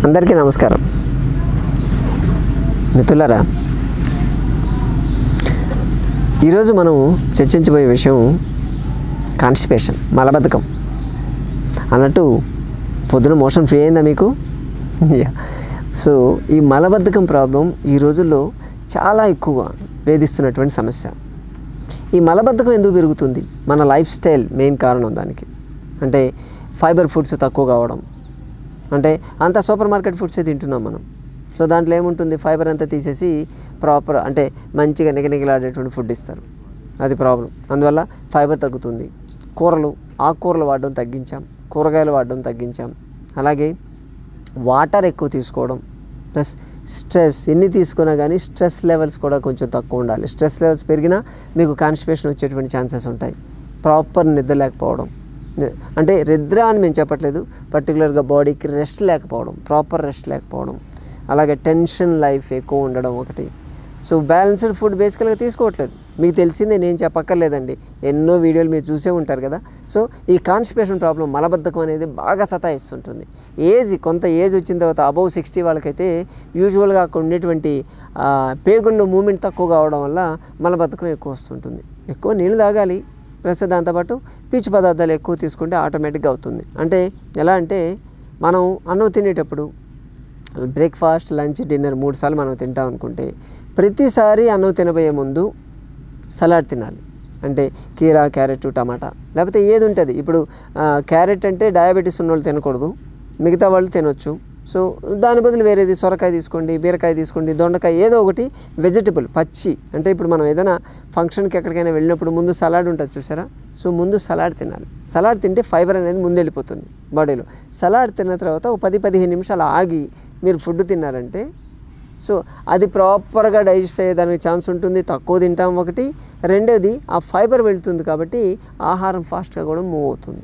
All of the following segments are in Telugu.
అందరికీ నమస్కారం మిత్రులారా ఈరోజు మనం చర్చించబోయే విషయం కాన్స్టిపేషన్ మలబద్ధకం అన్నట్టు పొద్దున మోషన్ ఫ్రీ అయిందా మీకు యా. సో ఈ మలబద్ధకం ప్రాబ్లం ఈ రోజుల్లో చాలా ఎక్కువగా వేధిస్తున్నటువంటి సమస్య ఈ మలబద్ధకం ఎందుకు పెరుగుతుంది మన లైఫ్ స్టైల్ మెయిన్ కారణం దానికి అంటే ఫైబర్ ఫుడ్స్ తక్కువ కావడం అంటే అంతా సూపర్ మార్కెట్ ఫుడ్సే తింటున్నాం మనం సో దాంట్లో ఏముంటుంది ఫైబర్ అంతా తీసేసి ప్రాపర్ అంటే మంచిగా నిగనిగలాడేటువంటి ఫుడ్ ఇస్తారు అది ప్రాబ్లం అందువల్ల ఫైబర్ తగ్గుతుంది కూరలు ఆకుకూరలు వాడడం తగ్గించాం కూరగాయలు వాడడం తగ్గించాం అలాగే వాటర్ ఎక్కువ తీసుకోవడం ప్లస్ స్ట్రెస్ ఎన్ని తీసుకున్నా కానీ స్ట్రెస్ లెవెల్స్ కూడా కొంచెం తక్కువ ఉండాలి స్ట్రెస్ లెవెల్స్ పెరిగినా మీకు కాన్స్టిపేషన్ వచ్చేటువంటి ఛాన్సెస్ ఉంటాయి ప్రాపర్ నిద్ర లేకపోవడం ని- అంటే నిద్ర అని మేము చెప్పట్లేదు పర్టికులర్గా బాడీకి రెస్ట్ లేకపోవడం ప్రాపర్ రెస్ట్ లేకపోవడం అలాగే టెన్షన్ లైఫ్ ఎక్కువ ఉండడం ఒకటి సో బ్యాలెన్స్డ్ ఫుడ్ బేసికల్గా తీసుకోవట్లేదు మీకు తెలిసిందే నేను చెప్పక్కర్లేదండి ఎన్నో వీడియోలు మీరు చూసే ఉంటారు కదా సో ఈ కాన్స్టిపేషన్ ప్రాబ్లం మలబద్ధకం అనేది బాగా సతాయిస్తుంటుంది ఏజ్ కొంత ఏజ్ వచ్చిన తర్వాత అబౌవ్ సిక్స్టీ వాళ్ళకైతే యూజువల్గా అక్కడ ఉండేటువంటి ఆ, పేగుల్లో మూమెంట్ తక్కువ కావడం వల్ల మలబద్ధకం ఎక్కువ వస్తుంటుంది ఎక్కువ నీళ్ళు తాగాలి ప్లస్ దాంతోపాటు పీచు పదార్థాలు ఎక్కువ తీసుకుంటే ఆటోమేటిక్గా అవుతుంది అంటే ఎలా అంటే మనం అన్నం తినేటప్పుడు బ్రేక్ఫాస్ట్ లంచ్ డిన్నర్ మూడు సార్లు మనం తింటాం అనుకుంటే ప్రతిసారి అన్నం తినబోయే ముందు సలాడ్ తినాలి అంటే కీరా క్యారెట్ టమాటా లేకపోతే ఏది ఉంటుంది ఇప్పుడు ఆ, క్యారెట్ అంటే డయాబెటీస్ ఉన్న వాళ్ళు తినకూడదు మిగతా వాళ్ళు తినొచ్చు సో దాని బదులు వేరేది సొరకాయ తీసుకోండి బీరకాయ తీసుకోండి దొండకాయ ఏదో ఒకటి వెజిటబుల్ పచ్చి అంటే ఇప్పుడు మనం ఏదైనా ఫంక్షన్కి ఎక్కడికైనా వెళ్ళినప్పుడు ముందు సలాడ్ ఉంటుంది చూసారా సో ముందు సలాడ్ తినాలి సలాడ్ తింటే ఫైబర్ అనేది ముందు వెళ్ళిపోతుంది బాడీలో సలాడ్ తిన్న తర్వాత ఒక పది పదిహేను నిమిషాలు ఆగి మీరు ఫుడ్ తిన్నారంటే సో అది ప్రాపర్గా డైజెస్ట్ అయ్యేదానికి ఛాన్స్ ఉంటుంది తక్కువ తింటాం ఒకటి రెండోది ఆ ఫైబర్ వెళ్తుంది కాబట్టి ఆహారం ఫాస్ట్గా కూడా మూవ్ అవుతుంది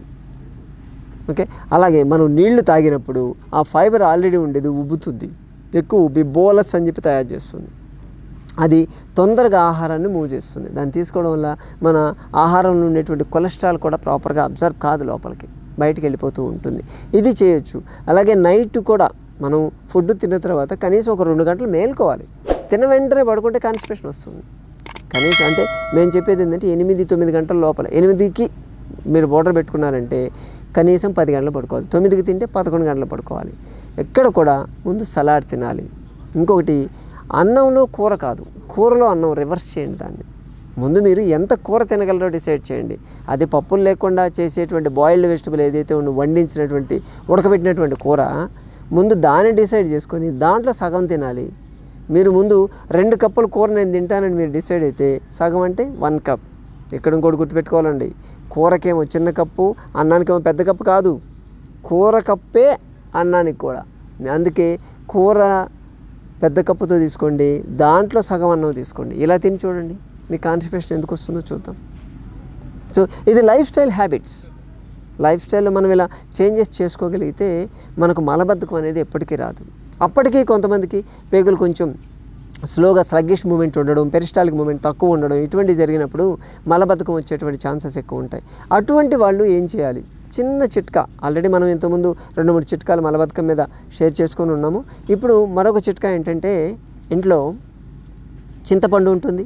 ఓకే అలాగే మనం నీళ్లు తాగినప్పుడు ఆ ఫైబర్ ఆల్రెడీ ఉండేది ఉబ్బుతుంది ఎక్కువ ఉబ్బి బోలస్ అని చెప్పి తయారు చేస్తుంది అది తొందరగా ఆహారాన్ని మూవ్ చేస్తుంది దాన్ని తీసుకోవడం వల్ల మన ఆహారంలో ఉండేటువంటి కొలెస్ట్రాల్ కూడా ప్రాపర్గా అబ్జర్వ్ కాదు లోపలికి బయటికి వెళ్ళిపోతూ ఉంటుంది ఇది చేయొచ్చు అలాగే నైట్ కూడా మనం ఫుడ్ తిన్న తర్వాత కనీసం ఒక రెండు గంటలు మేల్కోవాలి తిన్న వెంటనే పడుకుంటే కాన్స్టిపేషన్ వస్తుంది కనీసం అంటే మేము చెప్పేది ఏంటంటే ఎనిమిది తొమ్మిది గంటల లోపల ఎనిమిదికి మీరు బోర్డర్ పెట్టుకున్నారంటే కనీసం పది గంటలు పడుకోవాలి తొమ్మిదికి తింటే పదకొండు గంటలు పడుకోవాలి ఎక్కడ కూడా ముందు సలాడ్ తినాలి ఇంకొకటి అన్నంలో కూర కాదు కూరలో అన్నం రివర్స్ చేయండి దాన్ని ముందు మీరు ఎంత కూర తినగలరో డిసైడ్ చేయండి అది పప్పులు లేకుండా చేసేటువంటి బాయిల్డ్ వెజిటబుల్ ఏదైతే ఉందో వండించినటువంటి ఉడకబెట్టినటువంటి కూర ముందు దాన్ని డిసైడ్ చేసుకొని దాంట్లో సగం తినాలి మీరు ముందు రెండు కప్పులు కూర నేను తింటానని మీరు డిసైడ్ అయితే సగం అంటే వన్ కప్ ఇక్కడ ఇంకోటి గుర్తుపెట్టుకోవాలండి కూరకేమో చిన్న కప్పు అన్నానికేమో పెద్ద కప్పు కాదు కూర కప్పే అన్నానికి కూడా అందుకే కూర పెద్ద కప్పుతో తీసుకోండి దాంట్లో సగం అన్నం తీసుకోండి ఇలా తిని చూడండి మీ కాన్స్టిపేషన్ ఎందుకు వస్తుందో చూద్దాం సో ఇది లైఫ్ స్టైల్ హ్యాబిట్స్ లైఫ్ స్టైల్లో మనం ఇలా చేంజెస్ చేసుకోగలిగితే మనకు మలబద్ధకం అనేది ఎప్పటికీ రాదు అప్పటికీ కొంతమందికి పేగులు కొంచెం స్లోగా స్లగ్గిష్ మూమెంట్ ఉండడం పెరిస్టాలిక్ మూమెంట్ తక్కువ ఉండడం ఇటువంటి జరిగినప్పుడు మలబద్ధకం వచ్చేటువంటి ఛాన్సెస్ ఎక్కువ ఉంటాయి అటువంటి వాళ్ళు ఏం చేయాలి చిన్న చిట్కా ఆల్రెడీ మనం ఇంతకుముందు రెండు మూడు చిట్కాలు మలబద్ధకం మీద షేర్ చేసుకొని ఉన్నాము ఇప్పుడు మరొక చిట్కా ఏంటంటే ఇంట్లో చింతపండు ఉంటుంది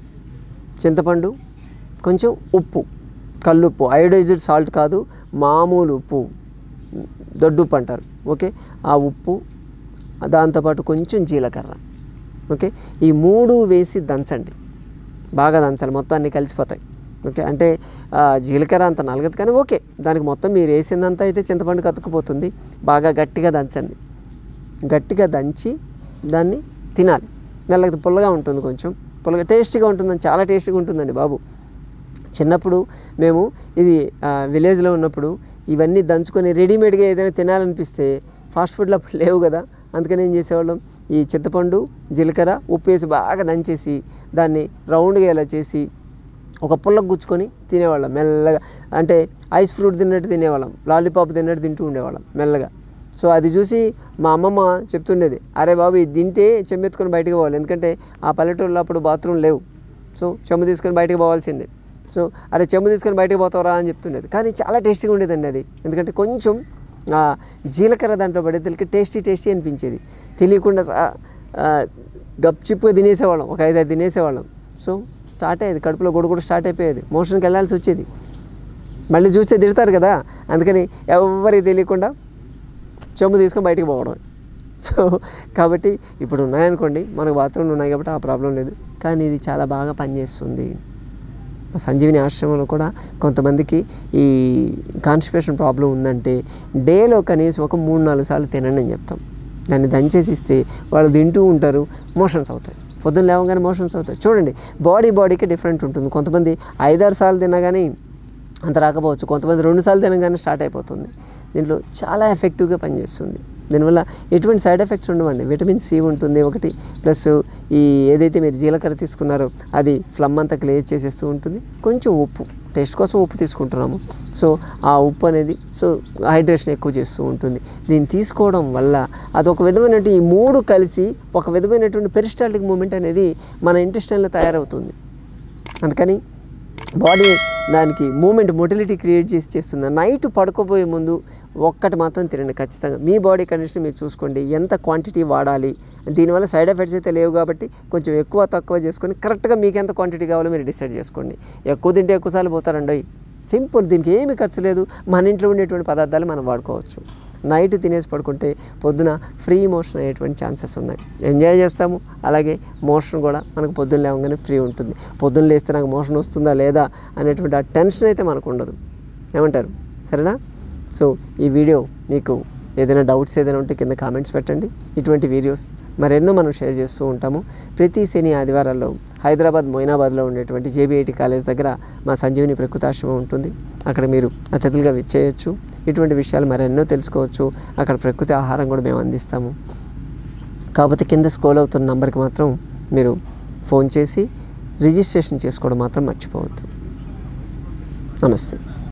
చింతపండు కొంచెం ఉప్పు కల్లుప్పు అయోడైజ్డ్ సాల్ట్ కాదు మామూలు ఉప్పు దొడ్డుప్పు అంటారు ఓకే ఆ ఉప్పు దాంతోపాటు కొంచెం జీలకర్ర ఓకే ఈ మూడు వేసి దంచండి బాగా దంచాలి మొత్తం అన్నీ కలిసిపోతాయి ఓకే అంటే ఆ, జీలకర్ర అంత నలగదు కానీ ఓకే దానికి మొత్తం మీరు వేసిందంతా అయితే చింతపండు కతుక్కుపోతుంది బాగా గట్టిగా దంచండి గట్టిగా దంచి దాన్ని తినాలి మెల్లగా పుల్లగా ఉంటుంది కొంచెం పుల్లగా టేస్టీగా ఉంటుందని చాలా టేస్టీగా ఉంటుందండి బాబు చిన్నప్పుడు మేము ఇది ఆ, విలేజ్లో ఉన్నప్పుడు ఇవన్నీ దంచుకొని రెడీమేడ్గా ఏదైనా తినాలనిపిస్తే ఫాస్ట్ ఫుడ్లో అప్పుడు లేవు కదా అందుకని ఏం చేసేవాళ్ళం ఈ చింతపండు జీలకర్ర ఉప్పు వేసి బాగా దంచేసి దాన్ని రౌండ్గా ఇలా చేసి ఒక పుల్లకు గుచ్చుకొని తినేవాళ్ళం మెల్లగా అంటే ఐస్ ఫ్రూట్ తిన్నట్టు తినేవాళ్ళం లాలీపాప్ తిన్నట్టు తింటూ ఉండేవాళ్ళం మెల్లగా సో అది చూసి మా అమ్మమ్మ చెప్తుండేది అరే బాబు ఇది తింటే చెమ్మెత్తుకొని బయటకు పోవాలి ఎందుకంటే ఆ పల్లెటూరులో అప్పుడు బాత్రూమ్ లేవు సో చెమ్ము తీసుకొని బయటకు పోవాల్సిందే సో అరే చెంబు తీసుకొని బయటకు పోతావరా అని చెప్తుండేది కానీ చాలా టేస్టీగా ఉండేదండి అది ఎందుకంటే కొంచెం ఆ జీలకర్ర దాంట్లో పడేతలకి టేస్టీ టేస్టీ అనిపించేది తెలియకుండా సా- ఆ, గప్చిప్పుగా తినేసేవాళ్ళం ఒక ఐదు ఐదు తినేసేవాళ్ళం సో స్టార్ట్ అయ్యేది కడుపులో గొడుగుడు స్టార్ట్ అయిపోయేది మోషన్కి వెళ్ళాల్సి వచ్చేది మళ్ళీ చూస్తే తిడతారు కదా అందుకని ఎవరికి తెలియకుండా చెంబు తీసుకొని బయటికి పోవడం సో కాబట్టి ఇప్పుడు ఉన్నాయనుకోండి మనకు బాత్రూమ్లు ఉన్నాయి కాబట్టి ఆ ప్రాబ్లం లేదు కానీ ఇది చాలా బాగా పనిచేస్తుంది మా సంజీవిని ఆశ్రమంలో కూడా కొంతమందికి ఈ కాన్స్టిపేషన్ ప్రాబ్లం ఉందంటే డేలో కనీసం ఒక మూడు నాలుగు సార్లు తినండి అని చెప్తాం దాన్ని దంచేసి ఇస్తే వాళ్ళు తింటూ ఉంటారు మోషన్స్ అవుతాయి పొద్దున్న లేవగానే మోషన్స్ అవుతాయి చూడండి బాడీ బాడీకి డిఫరెంట్ ఉంటుంది కొంతమంది ఐదారు సార్లు తిన్నా కానీ అంత రాకపోవచ్చు కొంతమంది రెండు సార్లు తినగానే స్టార్ట్ అయిపోతుంది దీంట్లో చాలా ఎఫెక్టివ్గా పనిచేస్తుంది దీనివల్ల ఎటువంటి సైడ్ ఎఫెక్ట్స్ ఉండవండి విటమిన్ సి ఉంటుంది ఒకటి ప్లస్ ఈ ఏదైతే మీరు జీలకర్ర తీసుకున్నారో అది ఫ్లమ్ అంతా క్లియర్ చేసేస్తూ ఉంటుంది కొంచెం ఉప్పు టేస్ట్ కోసం ఉప్పు తీసుకుంటున్నాము సో ఆ ఉప్పు అనేది సో హైడ్రేషన్ ఎక్కువ చేస్తూ ఉంటుంది దీన్ని తీసుకోవడం వల్ల అది ఒక విధమైనటువంటి ఈ మూడు కలిసి ఒక విధమైనటువంటి పెరిస్టాలిక్ మూమెంట్ అనేది మన ఇంటెస్టైన్లో తయారవుతుంది అందుకని బాడీ దానికి మూమెంట్ మొటిలిటీ క్రియేట్ చేసి చేస్తుంది నైట్ పడుకోబోయే ముందు ఒక్కటి మాత్రం తినండి ఖచ్చితంగా మీ బాడీ కండిషన్ మీరు చూసుకోండి ఎంత క్వాంటిటీ వాడాలి దీనివల్ల సైడ్ ఎఫెక్ట్స్ అయితే లేవు కాబట్టి కొంచెం ఎక్కువ తక్కువ చేసుకొని కరెక్ట్గా మీకు ఎంత క్వాంటిటీ కావాలో మీరు డిసైడ్ చేసుకోండి ఎక్కువ తింటే ఎక్కువసార్లు పోతారండి సింపుల్ దీనికి ఏమి ఖర్చు లేదు మన ఇంట్లో ఉండేటువంటి పదార్థాలు మనం వాడుకోవచ్చు నైట్ తినేసి పడుకుంటే పొద్దున ఫ్రీ మోషన్ అయ్యేటువంటి ఛాన్సెస్ ఉన్నాయి ఎంజాయ్ చేస్తాము అలాగే మోషన్ కూడా మనకు పొద్దున్న లేవగానే ఫ్రీ ఉంటుంది పొద్దున్న లేస్తే నాకు మోషన్ వస్తుందా లేదా అనేటువంటి ఆ టెన్షన్ అయితే మనకు ఉండదు ఏమంటారు సరేనా సో ఈ వీడియో మీకు ఏదైనా డౌట్స్ ఏదైనా ఉంటే కింద కామెంట్స్ పెట్టండి ఇటువంటి వీడియోస్ మరెన్నో మనం షేర్ చేస్తూ ఉంటాము ప్రతి శని ఆదివారాల్లో హైదరాబాద్ మొయినాబాద్లో ఉండేటువంటి జేబీఐటి కాలేజ్ దగ్గర మా సంజీవిని ప్రకృతాశ్రమం ఉంటుంది అక్కడ మీరు అతిథులుగా విచ్చేయచ్చు ఇటువంటి విషయాలు మరెన్నో తెలుసుకోవచ్చు అక్కడ ప్రకృతి ఆహారం కూడా మేము అందిస్తాము కాకపోతే కింద స్క్రోల్ అవుతున్న నంబర్కి మాత్రం మీరు ఫోన్ చేసి రిజిస్ట్రేషన్ చేసుకోవడం మాత్రం మర్చిపోవద్దు నమస్తే